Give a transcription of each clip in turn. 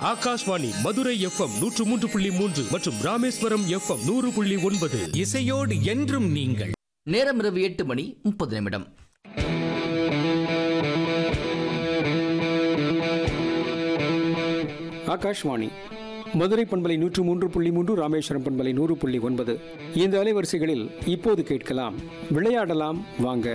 Akashvani Madurai FM நூற்று மூன்று புள்ளி மூன்று மற்றும் ராமேஸ்வரம் எஃப்எம் நூறு புள்ளி ஒன்பது இசையோடு என்றும் நீங்கள் நேரம் இரவு எட்டு மணி முப்பது நிமிடம் ஆகாஷ்வாணி மதுரை பண்பலை நூற்று மூன்று புள்ளி மூன்று ராமேஸ்வரம் பண்பலை நூறு புள்ளி ஒன்பது இந்த அலைவரிசைகளில் இப்போது கேட்கலாம் விளையாடலாம் வாங்க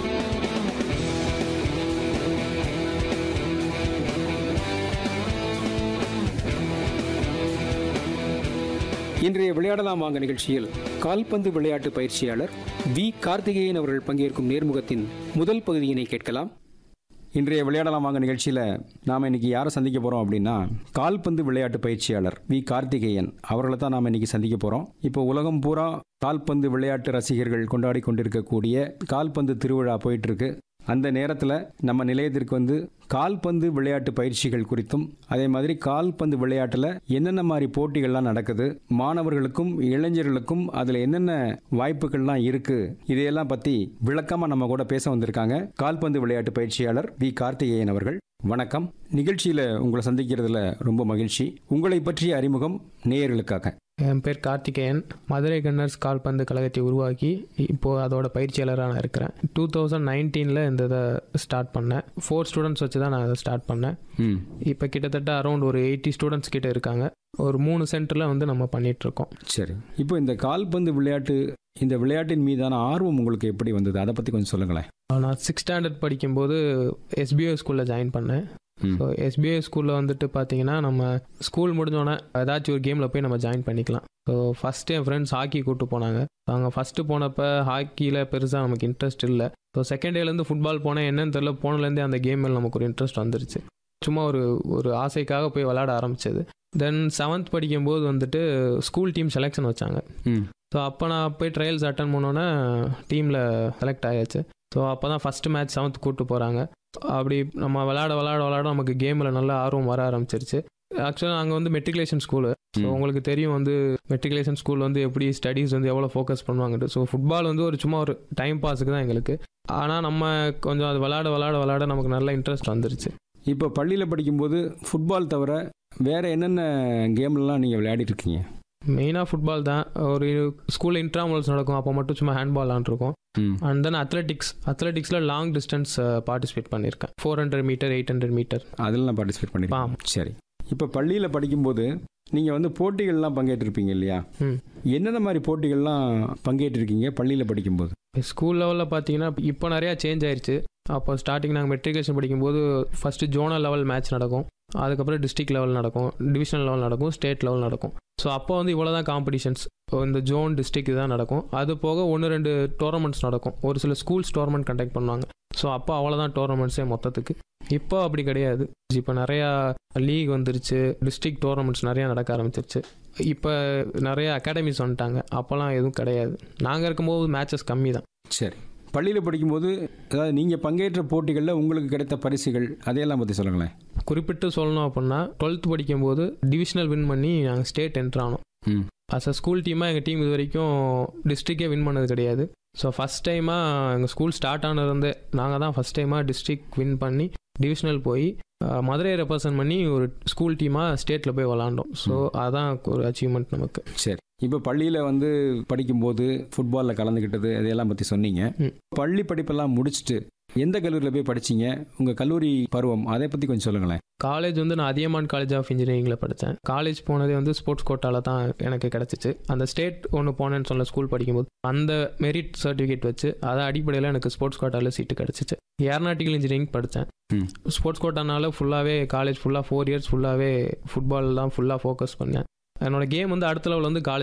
இன்றைய விளையாடலாம் வாங்க நிகழ்ச்சியில் கால்பந்து விளையாட்டு பயிற்சியாளர் வி கார்த்திகேயன் அவர்கள் பங்கேற்கும் நேர்முகத்தின் முதல் பகுதியினை கேட்கலாம் இன்றைய விளையாடலாம் வாங்க நிகழ்ச்சியில் நாம் இன்னைக்கு யாரை சந்திக்க போகிறோம் அப்படின்னா கால்பந்து விளையாட்டு பயிற்சியாளர் வி கார்த்திகேயன் அவர்களை தான் நாம் இன்னைக்கு சந்திக்க போகிறோம் இப்போ உலகம் பூரா கால்பந்து விளையாட்டு ரசிகர்கள் கொண்டாடி கொண்டிருக்கக்கூடிய கால்பந்து திருவிழா போயிட்டு இருக்கு அந்த நேரத்தில் நம்ம நிலையத்திற்கு வந்து கால்பந்து விளையாட்டு பயிற்சிகள் குறித்தும் அதே மாதிரி கால்பந்து விளையாட்டில் என்னென்ன மாதிரி போட்டிகள்லாம் நடக்குது மாணவர்களுக்கும் இளைஞர்களுக்கும் அதில் என்னென்ன வாய்ப்புகள்லாம் இருக்கு இதையெல்லாம் பற்றி விளக்கமாக நம்ம கூட பேச வந்திருக்காங்க கால்பந்து விளையாட்டு பயிற்சியாளர் வி கார்த்திகேயன் அவர்கள் வணக்கம் நிகழ்ச்சியில் உங்களை சந்திக்கிறதுல ரொம்ப மகிழ்ச்சி உங்களை பற்றிய அறிமுகம் நேயர்களுக்காக என் பேர் கார்த்திகேயன் மதுரை கன்னர்ஸ் கால்பந்து கழகத்தை உருவாக்கி இப்போது அதோட பயிற்சியாளராக நான் இருக்கிறேன் டூ தௌசண்ட் நைன்டீனில் இந்த இதை ஸ்டார்ட் பண்ணேன் ஃபோர் ஸ்டூடெண்ட்ஸ் வச்சு தான் நான் இதை ஸ்டார்ட் பண்ணேன் ம் இப்போ கிட்டத்தட்ட அரௌண்ட் ஒரு எயிட்டி ஸ்டூடெண்ட்ஸ் கிட்ட இருக்காங்க ஒரு மூணு சென்டரில் வந்து நம்ம பண்ணிட்டு இருக்கோம் சரி இப்போ இந்த கால்பந்து விளையாட்டு இந்த விளையாட்டின் மீதான ஆர்வம் உங்களுக்கு எப்படி வந்தது அதை பற்றி கொஞ்சம் சொல்லுங்களேன் நான் சிக்ஸ் ஸ்டாண்டர்ட் படிக்கும்போது எஸ்பிஐ ஸ்கூலில் ஜாயின் பண்ணேன் ம். ஸோ எஸ்பிஐ ஸ்கூலில் வந்துட்டு பார்த்தீங்கன்னா நம்ம ஸ்கூல் முடிஞ்சோடனே ஏதாச்சும் ஒரு கேமில் போய் நம்ம ஜாயின் பண்ணிக்கலாம் ஸோ ஃபஸ்ட்டு என் ஃப்ரெண்ட்ஸ் ஹாக்கி கூப்பிட்டு போனாங்க அவங்க ஃபஸ்ட்டு போனப்போ ஹாக்கியில் பெருசாக நமக்கு இன்ட்ரெஸ்ட் இல்லை ஸோ செகண்ட் டேலேருந்து ஃபுட்பால் போனேன் என்னன்னு தெரில போனதுலேருந்தே அந்த கேம் மேலே நமக்கு ஒரு இன்ட்ரெஸ்ட் வந்துருச்சு சும்மா ஒரு ஒரு ஆசைக்காக போய் விளையாட ஆரம்பிச்சது தென் செவன்த் படிக்கும்போது வந்துட்டு ஸ்கூல் டீம் செலெக்ஷன் வச்சாங்க ம் ஸோ அப்போ நான் போய் ட்ரையல்ஸ் அட்டன் பண்ணோன்னே டீமில் செலக்ட் ஆயாச்சு ஸோ அப்போ தான் ஃபஸ்ட்டு மேட்ச் செவன்த் கூப்பிட்டு போகிறாங்க அப்படி நம்ம விளாட விளாட விளாட நமக்கு கேமில் நல்ல ஆர்வம் வர ஆரம்பிச்சிருச்சு ஆக்சுவலாக அங்கே வந்து மெட்ரிகுலேஷன் ஸ்கூலு ஸோ ம். உங்களுக்கு தெரியும் வந்து மெட்ரிகுலேஷன் ஸ்கூல் வந்து எப்படி ஸ்டடீஸ் வந்து எவ்வளோ ஃபோக்கஸ் பண்ணுவாங்கட்டு ஸோ ஃபுட்பால் வந்து ஒரு சும்மா ஒரு டைம் பாஸுக்கு தான் எங்களுக்கு ஆனால் நம்ம கொஞ்சம் அது விளாட விளாட விளாட நமக்கு நல்ல இன்ட்ரெஸ்ட் வந்துருச்சு இப்போ பள்ளியில் படிக்கும்போது ஃபுட்பால் தவிர வேற என்னென்ன கேம்லாம் நீங்கள் விளையாடிட்டு இருக்கீங்க மெயினாக ஃபுட்பால் தான் ஒரு ஸ்கூலில் இன்ட்ராமல்ஸ் நடக்கும் அப்போ மட்டும் சும்மா ஹேண்ட்பால் ஆண்டிருக்கோம் ம் அண்ட் தென் அத்லெட்டிக்ஸ் அத்லெட்டிக்ஸில் லாங் டிஸ்டன்ஸ் பார்ட்டிசிபேட் பண்ணியிருக்கேன் four hundred metre eight hundred metre அதில் நான் பார்ட்டிசிபேட் பண்ணிருக்கேன் ஆம். சரி இப்போ பள்ளியில் படிக்கும்போது நீங்கள் வந்து போட்டிகள்லாம் பங்கேற்றிருப்பீங்க இல்லையா ம். என்னென்ன மாதிரி போட்டிகள்லாம் பங்கேற்றிருக்கீங்க பள்ளியில் படிக்கும்போது ஸ்கூல் லெவலில் பார்த்தீங்கன்னா இப்போ நிறையா சேஞ்ச் ஆயிருச்சு அப்போ ஸ்டார்டிங் நாங்கள் மெட்ரிகுலேஷன் படிக்கும்போது ஃபஸ்ட்டு ஜோனல் லெவல் மேட்ச் நடக்கும் அதுக்கப்புறம் டிஸ்ட்ரிக்ட் லெவல் நடக்கும் டிவிஷனல் லெவல் நடக்கும் ஸ்டேட் லெவல் நடக்கும் ஸோ அப்போ வந்து இவ்வளோ தான் காம்படிஷன்ஸ் இந்த ஜோன் டிஸ்ட்ரிக்ட் தான் நடக்கும் அது போக ஒன்று ரெண்டு டோர்னமெண்ட்ஸ் நடக்கும் ஒரு சில ஸ்கூல்ஸ் டோர்னமெண்ட் கண்டக்ட் பண்ணுவாங்க ஸோ அப்போ அவ்வளோதான் டோர்னமெண்ட்ஸே மொத்தத்துக்கு இப்போ அப்படி கிடையாது இப்போ நிறையா லீக் வந்துருச்சு டிஸ்ட்ரிக்ட் டோர்னமெண்ட்ஸ் நிறையா நடக்க ஆரம்பிச்சிருச்சு இப்போ நிறைய அகாடமிஸ் வந்துட்டாங்க அப்போல்லாம் எதுவும் கிடையாது நாங்கள் இருக்கும்போது மேட்சஸ் கம்மி தான் சரி பள்ளியில் படிக்கும்போது அதாவது நீங்கள் பங்கேற்ற போட்டிகளில் உங்களுக்கு கிடைத்த பரிசுகள் அதையெல்லாம் பற்றி சொல்லுங்களேன் குறிப்பிட்டு சொல்லணும் அப்படின்னா டுவெல்த் படிக்கும்போது டிவிஷனல் வின் பண்ணி நாங்கள் ஸ்டேட் என்ட்ரு ஆனோம் ம் அஸ் அ ஸ்கூல் டீமாக எங்கள் டீம் இது வரைக்கும் டிஸ்ட்ரிக்டே வின் பண்ணது கிடையாது ஸோ ஃபஸ்ட் டைமாக எங்கள் ஸ்கூல் ஸ்டார்ட் ஆனதுலேருந்தே நாங்கள் தான் ஃபஸ்ட் டைமாக டிஸ்ட்ரிக்ட் வின் பண்ணி டிவிஷனல் போய் அஹ், மதுரையை ரெப்ரசன்ட் பண்ணி ஒரு ஸ்கூல் டீமாக ஸ்டேட்டில் போய் விளாண்டோம் ஸோ அதான் ஒரு அச்சீவ்மெண்ட் நமக்கு சரி இப்போ பள்ளியில் வந்து படிக்கும்போது ஃபுட்பாலில் கலந்துக்கிட்டது அதையெல்லாம் பற்றி சொன்னீங்க ம். பள்ளி படிப்பெல்லாம் முடிச்சுட்டு எந்த கல்லூரியில் போய் படிச்சீங்க உங்கள் கல்லூரி பருவம் அதை பற்றி கொஞ்சம் சொல்லுங்களேன் காலேஜ் வந்து நான் அதியமான் காலேஜ் ஆஃப் இன்ஜினியரிங்கில் படித்தேன் காலேஜ் போனதே வந்து ஸ்போர்ட்ஸ் கோட்டாவில் தான் எனக்கு கிடச்சிச்சு அந்த ஸ்டேட் ஒன்று போனேன்னு சொன்ன ஸ்கூல் படிக்கும்போது அந்த மெரிட் சர்டிஃபிகேட் வச்சு அதை அடிப்படையில் எனக்கு ஸ்போர்ட்ஸ் கோட்டாவில் சீட்டு கிடச்சிச்சு ஏரோநாட்டிக்கல் இன்ஜினியரிங் படித்தேன் ம். ஸ்போர்ட்ஸ் கோட்டானால ஃபுல்லாகவே காலேஜ் ஃபுல்லாக ஃபோர் இயர்ஸ் ஃபுல்லாகவே ஃபுட்பால் தான் ஃபுல்லாக ஃபோக்கஸ் பண்ணேன் என்னோட கேம் வந்து அடுத்த லெவல் வந்து காலேஜ்